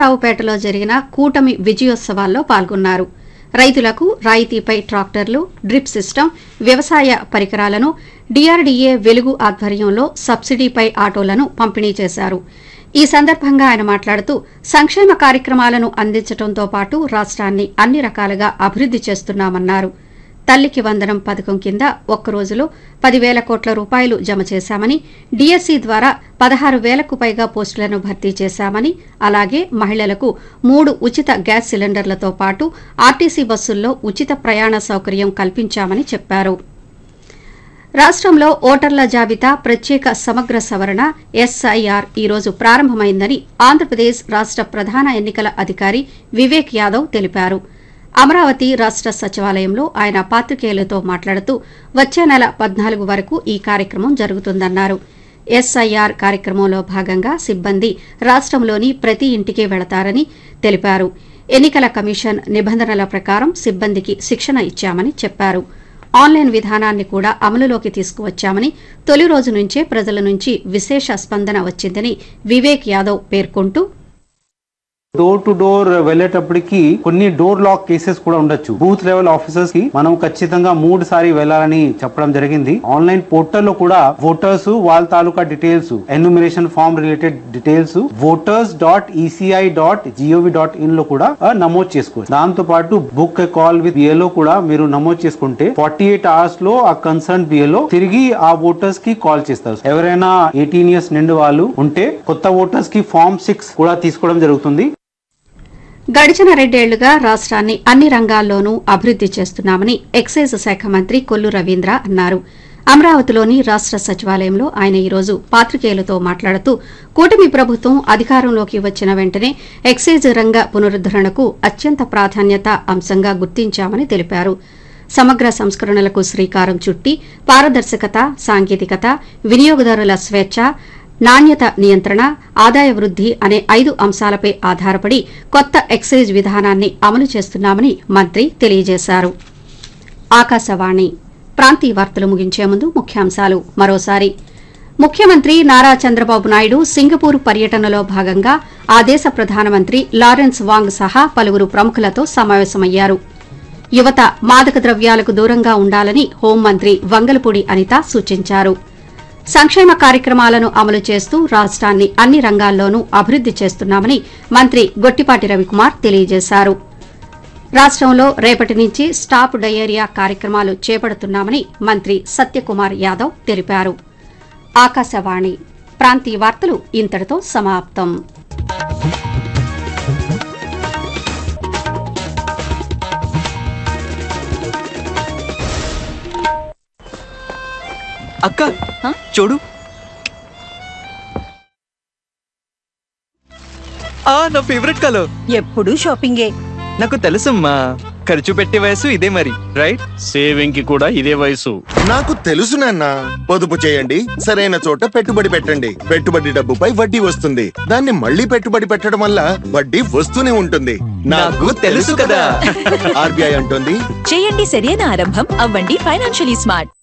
రావుపేటలో జరిగిన కూటమి విజయోత్సవాల్లో పాల్గొన్నారు రైతులకు రాయితీపై ట్రాక్టర్లు డ్రిప్ సిస్టమ్ వ్యవసాయ పరికరాలను డిఆర్డీఏ వెలుగు ఆధ్వర్యంలో సబ్సిడీపై ఆటోలను పంపిణీ చేశారు ఈ సందర్భంగా ఆయన మాట్లాడుతూ సంక్షేమ కార్యక్రమాలను అందించడంతో పాటు రాష్ట్రాన్ని అన్ని రకాలుగా అభివృద్ది చేస్తున్నామన్నారు తల్లికి వందనం పథకం కింద ఒక్క రోజులో పదివేల కోట్ల రూపాయలు జమ చేశామని డిఎస్సి ద్వారా పదహారు వేలకు పైగా పోస్టులను భర్తీ చేశామని అలాగే మహిళలకు మూడు ఉచిత గ్యాస్ సిలిండర్లతో పాటు ఆర్టీసీ బస్సుల్లో ఉచిత ప్రయాణ సౌకర్యం కల్పించామని చెప్పారు రాష్ట్రంలో ఓటర్ల జాబితా ప్రత్యేక సమగ్ర సవరణ ఎస్ఐఆర్ ఈ రోజు ప్రారంభమైందని ఆంధ్రప్రదేశ్ రాష్ట్ర ప్రధాన ఎన్నికల అధికారి వివేక్ యాదవ్ తెలిపారు అమరావతి రాష్ట్ర సచివాలయంలో ఆయన పాత్రికేయులతో మాట్లాడుతూ వచ్చే నెల పద్నాలుగు వరకు ఈ కార్యక్రమం జరుగుతుందన్నారు ఎస్ఐఆర్ కార్యక్రమంలో భాగంగా సిబ్బంది రాష్ట్రంలోని ప్రతి ఇంటికి వెళతారని తెలిపారు ఎన్నికల కమిషన్ నిబంధనల ప్రకారం సిబ్బందికి శిక్షణ ఇచ్చామని చెప్పారు ఆన్లైన్ విధానాన్ని కూడా అమలులోకి తీసుకువచ్చామని తొలి రోజు నుంచే ప్రజల నుంచి విశేష స్పందన వచ్చిందని వివేక్ యాదవ్ పేర్కొంటూ డోర్ టు డోర్ వెళ్ళేటప్పటికి కొన్ని డోర్ లాక్ కేసెస్ కూడా ఉండొచ్చు బూత్ లెవెల్ ఆఫీసర్స్ కి మనం ఖచ్చితంగా మూడు సారి వెళ్ళాలని చెప్పడం జరిగింది ఆన్లైన్ పోర్టల్ లో కూడా ఓటర్స్ వాళ్ళ తాలూకా details enumeration form related details voters dot ECI dot G O V dot in లో కూడా ఆ, నమోదు చేసుకోవచ్చు దాంతో పాటు బుక్ కాల్ విత్ బిఏలో కూడా మీరు నమోదు చేసుకుంటే ఫార్టీ ఎయిట్ అవర్స్ లో ఆ కన్సర్న్ బిఏలో తిరిగి ఆ ఓటర్స్ కి కాల్ చేస్తారు ఎవరైనా ఎయిటీన్ ఇయర్స్ నిండు వాళ్ళు ఉంటే కొత్త ఓటర్స్ కి ఫామ్ సిక్స్ కూడా తీసుకోవడం జరుగుతుంది గడిచిన రెండేళ్లుగా రాష్ట్రాన్ని అన్ని రంగాల్లోనూ అభివృద్ది చేస్తున్నామని ఎక్సైజ్ శాఖ మంత్రి కొల్లు రవీంద్ర అన్నారు అమరావతిలోని రాష్ట్ర సచివాలయంలో ఆయన ఈరోజు పాత్రికేయులతో మాట్లాడుతూ కూటమి ప్రభుత్వం అధికారంలోకి వచ్చిన వెంటనే ఎక్సైజ్ రంగ పునరుద్దరణకు అత్యంత ప్రాధాన్యత అంశంగా గుర్తించామని తెలిపారు సమగ్ర సంస్కరణలకు శ్రీకారం చుట్టి పారదర్శకత సాంకేతికత వినియోగదారుల స్వేచ్ఛ నాణ్యత నియంత్రణ ఆదాయ వృద్ధి అనే ఐదు అంశాలపై ఆధారపడి కొత్త ఎక్సైజ్ విధానాన్ని అమలు చేస్తున్నామని మంత్రి తెలియజేశారు ఆకాశవాణి ప్రాంతీయ వార్తలు ముగించే ముందు ముఖ్యాంశాలు మరోసారి ముఖ్యమంత్రి నారా చంద్రబాబు నాయుడు సింగపూర్ పర్యటనలో భాగంగా ఆ దేశ ప్రధానమంత్రి లారెన్స్ వాంగ్ సహా పలువురు ప్రముఖులతో సమావేశమయ్యారు యువత మాదక ద్రవ్యాలకు దూరంగా ఉండాలని హోంమంత్రి వంగలపూడి అనిత సూచించారు సంక్షేమ కార్యక్రమాలను అమలు చేస్తూ రాష్ట్రాన్ని అన్ని రంగాల్లోనూ అభివృద్ది చేస్తున్నామని మంత్రి గొట్టిపాటి రవికుమార్ తెలియజేశారు రాష్ట్రంలో రేపటి నుంచి స్టాప్ డయేరియా కార్యక్రమాలు చేపడుతున్నామని మంత్రి సత్యకుమార్ యాదవ్ తెలిపారు ఆకాశవాణి ప్రాంతీయ వార్తలు ఇంతటితో సమాప్తం అక్క చూడు ఆ నా ఫేవరెట్ కలర్ ఎప్పుడు షాపింగే నాకు తెలుసమ్మా ఖర్చు పెట్టే వయసు ఇదే మరి రైట్ సేవింగ్ కి కూడా ఇదే వయసు నాకు తెలుసు నాన్న పొదుపు చేయండి సరైన చోట పెట్టుబడి పెట్టండి పెట్టుబడి డబ్బుపై వడ్డీ వస్తుంది దాన్ని మళ్ళీ పెట్టుబడి పెట్టడం వల్ల వడ్డీ వస్తూనే ఉంటుంది నాకు తెలుసు కదా ఆర్బీఐ అంటుంది చేయండి సరైన ఆరంభం అవ్వండి ఫైనాన్షియలీ స్మార్ట్